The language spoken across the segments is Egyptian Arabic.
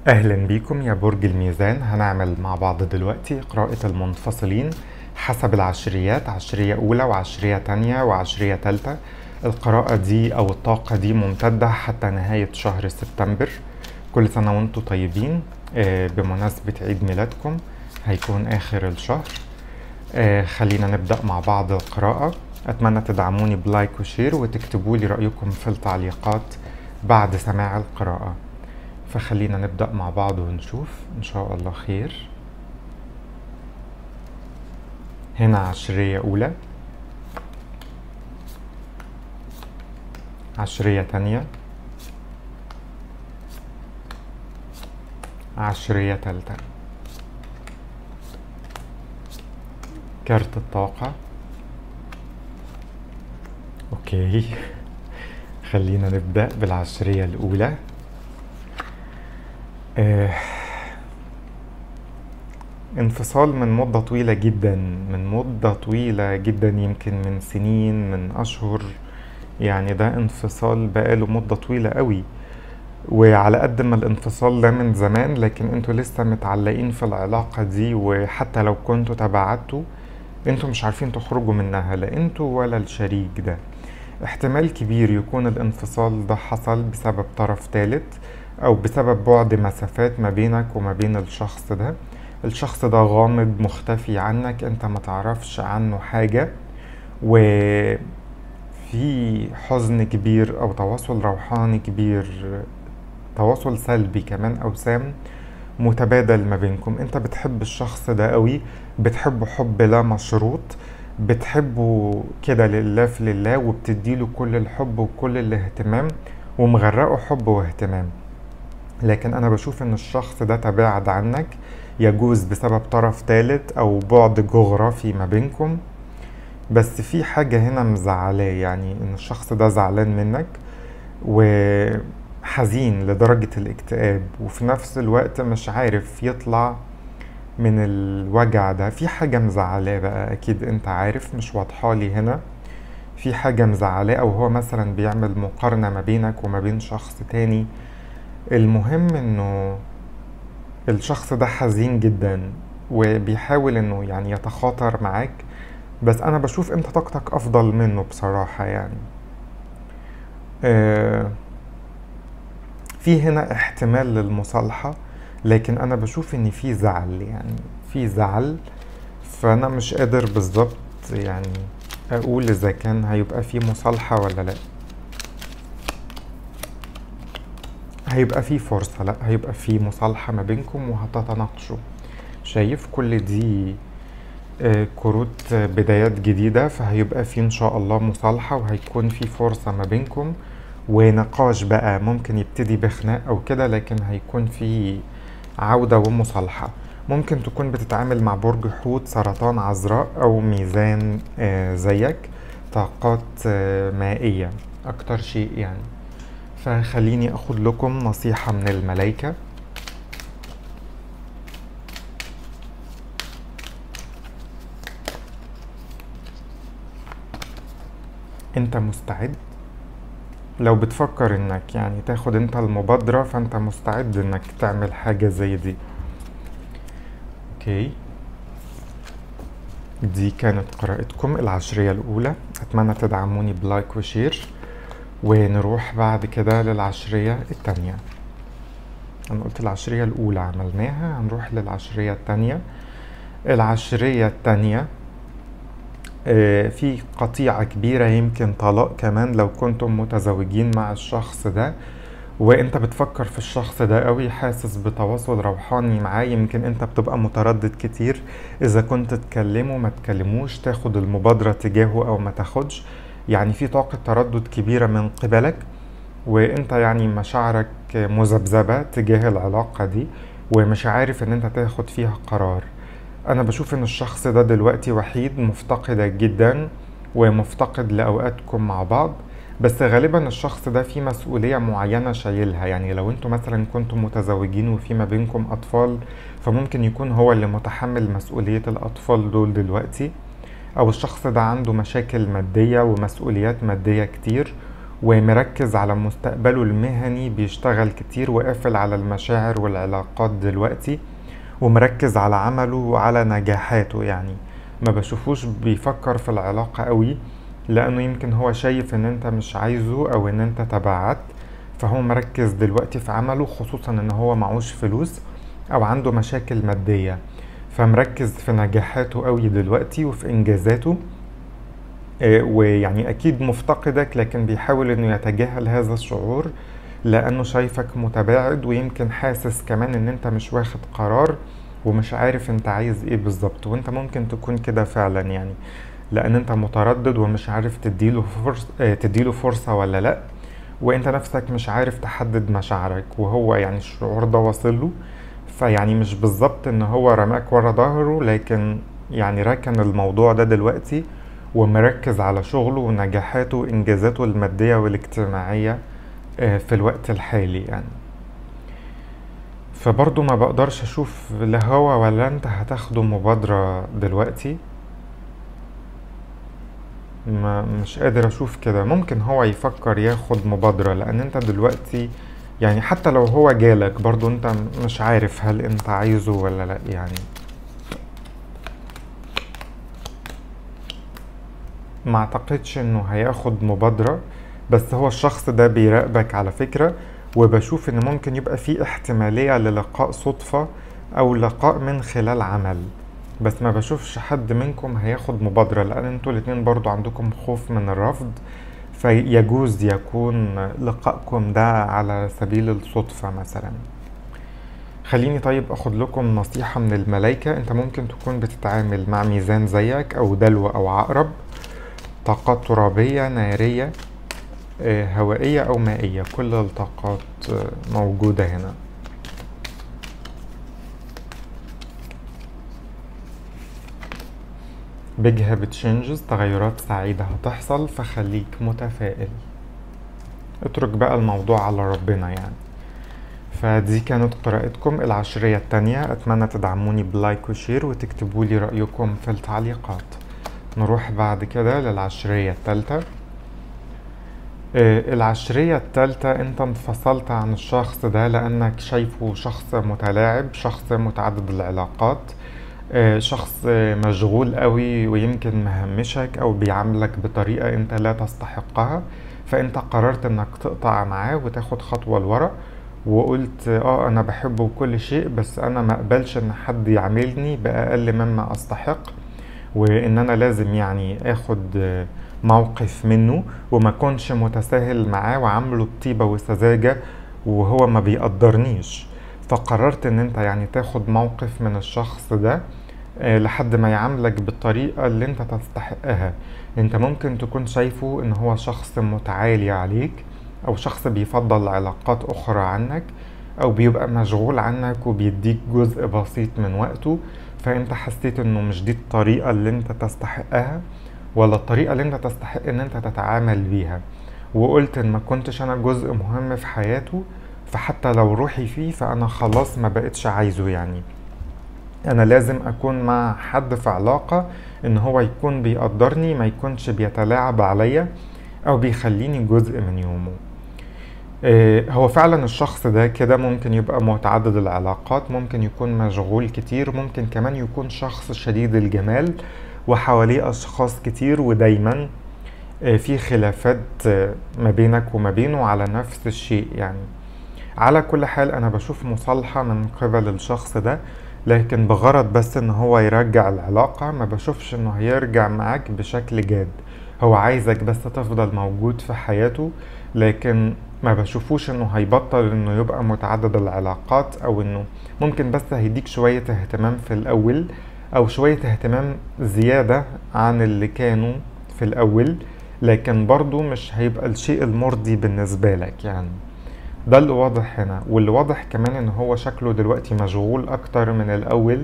أهلا بيكم يا برج الميزان هنعمل مع بعض دلوقتي قراءة المنفصلين حسب العشريات عشرية أولى وعشرية تانية وعشرية تالتة القراءة دي أو الطاقة دي ممتدة حتى نهاية شهر سبتمبر كل سنة وانتم طيبين آه، بمناسبة عيد ميلادكم هيكون آخر الشهر آه، خلينا نبدأ مع بعض القراءة أتمنى تدعموني بلايك وشير وتكتبوا لي رأيكم في التعليقات بعد سماع القراءة فخلينا نبدأ مع بعض ونشوف إن شاء الله خير هنا عشرية أولى عشرية تانية عشرية تالتة كارت الطاقة أوكي خلينا نبدأ بالعشرية الأولى آه، انفصال من مدة طويلة جدا من مدة طويلة جدا يمكن من سنين من أشهر يعني ده انفصال بقاله مدة طويلة قوي وعلى قد ما الانفصال ده من زمان لكن انتوا لسه متعلقين في العلاقة دي وحتى لو كنتوا تبعتوا انتوا مش عارفين تخرجوا منها لا انتوا ولا الشريك ده احتمال كبير يكون الانفصال ده حصل بسبب طرف ثالث او بسبب بعد مسافات ما بينك وما بين الشخص ده الشخص ده غامض مختفي عنك انت ما تعرفش عنه حاجة وفي حزن كبير او تواصل روحاني كبير تواصل سلبي كمان او سام متبادل ما بينكم انت بتحب الشخص ده قوي بتحبه حب لا مشروط بتحبه كده لله في لله وبتديله كل الحب وكل الاهتمام ومغرقه حب واهتمام لكن انا بشوف ان الشخص ده تباعد عنك يجوز بسبب طرف ثالث او بعد جغرافي ما بينكم بس في حاجة هنا مزعلاه يعني ان الشخص ده زعلان منك وحزين لدرجة الاكتئاب وفي نفس الوقت مش عارف يطلع من الوجع ده في حاجة مزعلاه بقى اكيد انت عارف مش واضحة لي هنا في حاجة مزعلاه او هو مثلا بيعمل مقارنة ما بينك وما بين شخص تاني المهم انه الشخص ده حزين جدا وبيحاول انه يعني يتخاطر معاك بس انا بشوف انت طاقتك افضل منه بصراحة يعني آه، في هنا احتمال للمصالحة لكن انا بشوف ان في زعل يعني في زعل فانا مش قادر بالظبط يعني اقول اذا كان هيبقى في مصالحة ولا لا هيبقى في فرصة لا هيبقى في مصالحة ما بينكم وهتتناقشوا شايف كل دي آه، كروت آه، بدايات جديدة فهيبقى في إن شاء الله مصالحة وهيكون في فرصة ما بينكم ونقاش بقى ممكن يبتدي بخناق أو كده لكن هيكون في عودة ومصالحة ممكن تكون بتتعامل مع برج حوت سرطان عذراء أو ميزان آه، زيك طاقات آه، مائية أكتر شيء يعني فخليني أخد لكم نصيحة من الملايكة أنت مستعد لو بتفكر إنك يعني تاخد أنت المبادرة فأنت مستعد إنك تعمل حاجة زي دي أوكي دي كانت قراءتكم العشرية الأولى أتمنى تدعموني بلايك وشير ونروح بعد كده للعشرية التانية أنا قلت العشرية الأولى عملناها هنروح للعشرية التانية العشرية التانية آه، في قطيعة كبيرة يمكن طلاق كمان لو كنتم متزوجين مع الشخص ده وانت بتفكر في الشخص ده قوي حاسس بتواصل روحاني معاه يمكن انت بتبقى متردد كتير اذا كنت تكلمه ما تكلموش تاخد المبادرة تجاهه او ما تاخدش يعني في طاقة تردد كبيرة من قبلك وانت يعني مشاعرك مذبذبة تجاه العلاقة دي ومش عارف ان انت تاخد فيها قرار انا بشوف ان الشخص ده دلوقتي وحيد مفتقدك جدا ومفتقد لاوقاتكم مع بعض بس غالبا الشخص ده فيه مسؤولية معينة شايلها يعني لو انتوا مثلا كنتم متزوجين وفي ما بينكم اطفال فممكن يكون هو اللي متحمل مسؤولية الاطفال دول دلوقتي او الشخص ده عنده مشاكل مادية ومسؤوليات مادية كتير ومركز على مستقبله المهني بيشتغل كتير وقافل على المشاعر والعلاقات دلوقتي ومركز على عمله وعلى نجاحاته يعني ما بشوفوش بيفكر في العلاقة قوي لأنه يمكن هو شايف إن أنت مش عايزه أو إن أنت تبعت فهو مركز دلوقتي في عمله خصوصا إن هو معهوش فلوس أو عنده مشاكل مادية فمركز في نجاحاته قوي دلوقتي وفي إنجازاته آه، ويعني أكيد مفتقدك لكن بيحاول إنه يتجاهل هذا الشعور لأنه شايفك متباعد ويمكن حاسس كمان إن أنت مش واخد قرار ومش عارف أنت عايز إيه بالظبط وأنت ممكن تكون كده فعلا يعني لأن أنت متردد ومش عارف تديله فرصة تديله فرصة ولا لأ وأنت نفسك مش عارف تحدد مشاعرك وهو يعني الشعور ده واصله فيعني مش بالظبط إن هو رماك ورا ظهره لكن يعني ركن الموضوع ده دلوقتي ومركز على شغله ونجاحاته وإنجازاته المادية والاجتماعية آه، في الوقت الحالي يعني فبرضه ما بقدرش أشوف لا هو ولا أنت هتاخدوا مبادرة دلوقتي ما مش قادر أشوف كده ممكن هو يفكر ياخد مبادرة لأن أنت دلوقتي يعني حتى لو هو جالك برضه أنت مش عارف هل أنت عايزه ولا لأ يعني ما اعتقدش انه هياخد مبادرة بس هو الشخص ده بيراقبك على فكرة وبشوف ان ممكن يبقى في احتمالية للقاء صدفة او لقاء من خلال عمل بس ما بشوفش حد منكم هياخد مبادرة لان انتوا الاتنين برضو عندكم خوف من الرفض فيجوز يكون لقائكم ده على سبيل الصدفة مثلا خليني طيب اخد لكم نصيحة من الملايكة انت ممكن تكون بتتعامل مع ميزان زيك او دلو او عقرب طاقات ترابية نارية آه، هوائية أو مائية كل الطاقات آه، موجودة هنا big habit changes تغيرات سعيدة هتحصل فخليك متفائل اترك بقى الموضوع على ربنا يعني فدي كانت قراءتكم العشرية التانية أتمنى تدعموني بلايك وشير وتكتبوا لي رأيكم في التعليقات نروح بعد كده للعشرية التالتة آه، العشرية التالتة انت انفصلت عن الشخص ده لانك شايفه شخص متلاعب شخص متعدد العلاقات آه، شخص مشغول قوي ويمكن مهمشك او بيعاملك بطريقة انت لا تستحقها فانت قررت انك تقطع معاه وتاخد خطوة لورا وقلت اه انا بحبه وكل شيء بس انا ما اقبلش ان حد يعاملني باقل مما استحق وان انا لازم يعني اخد موقف منه وما كنش متساهل معاه وعامله بطيبة وسذاجة وهو ما بيقدرنيش فقررت ان انت يعني تاخد موقف من الشخص ده آه، لحد ما يعاملك بالطريقة اللي انت تستحقها انت ممكن تكون شايفه ان هو شخص متعالي عليك او شخص بيفضل علاقات اخرى عنك او بيبقى مشغول عنك وبيديك جزء بسيط من وقته فانت حسيت انه مش دي الطريقة اللي انت تستحقها ولا الطريقة اللي انت تستحق ان انت تتعامل بيها وقلت ان ما كنتش انا جزء مهم في حياته فحتى لو روحي فيه فانا خلاص ما بقتش عايزه يعني انا لازم اكون مع حد في علاقة ان هو يكون بيقدرني ما يكونش بيتلاعب عليا او بيخليني جزء من يومه آه، هو فعلا الشخص ده كده ممكن يبقى متعدد العلاقات ممكن يكون مشغول كتير ممكن كمان يكون شخص شديد الجمال وحواليه أشخاص كتير ودايما آه، في خلافات آه، ما بينك وما بينه على نفس الشيء يعني على كل حال أنا بشوف مصالحة من قبل الشخص ده لكن بغرض بس ان هو يرجع العلاقة ما بشوفش انه هيرجع معاك بشكل جاد هو عايزك بس تفضل موجود في حياته لكن ما بشوفوش انه هيبطل انه يبقى متعدد العلاقات او انه ممكن بس هيديك شوية اهتمام في الاول او شوية اهتمام زيادة عن اللي كانوا في الاول لكن برضو مش هيبقى الشيء المرضي بالنسبة لك يعني ده اللي واضح هنا واللي واضح كمان ان هو شكله دلوقتي مشغول اكتر من الاول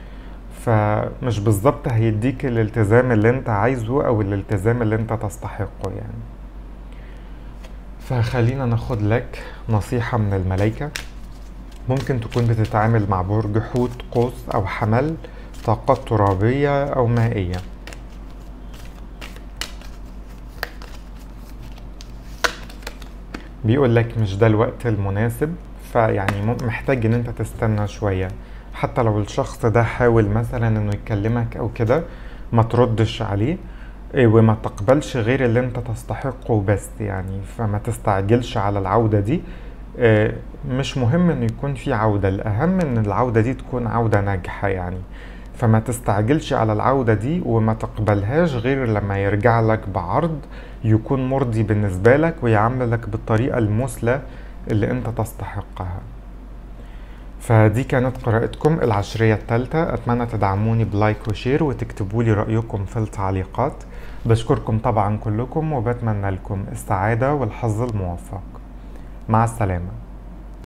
فمش بالظبط هيديك الالتزام اللي انت عايزه او الالتزام اللي انت تستحقه يعني فخلينا ناخد لك نصيحة من الملايكة ممكن تكون بتتعامل مع برج حوت قوس او حمل طاقات ترابية او مائية بيقول لك مش ده الوقت المناسب فيعني م- محتاج ان انت تستنى شوية حتى لو الشخص ده حاول مثلا انه يكلمك او كده ما تردش عليه إيه، وما تقبلش غير اللي انت تستحقه بس يعني فما تستعجلش على العودة دي إيه، مش مهم انه يكون في عودة الاهم ان العودة دي تكون عودة ناجحة يعني فما تستعجلش على العودة دي وما تقبلهاش غير لما يرجع لك بعرض يكون مرضي بالنسبة لك ويعاملك بالطريقة المثلى اللي انت تستحقها فدي كانت قراءتكم العشرية الثالثة أتمنى تدعموني بلايك وشير وتكتبوا لي رأيكم في التعليقات بشكركم طبعا كلكم وبتمنى لكم السعادة والحظ الموفق مع السلامة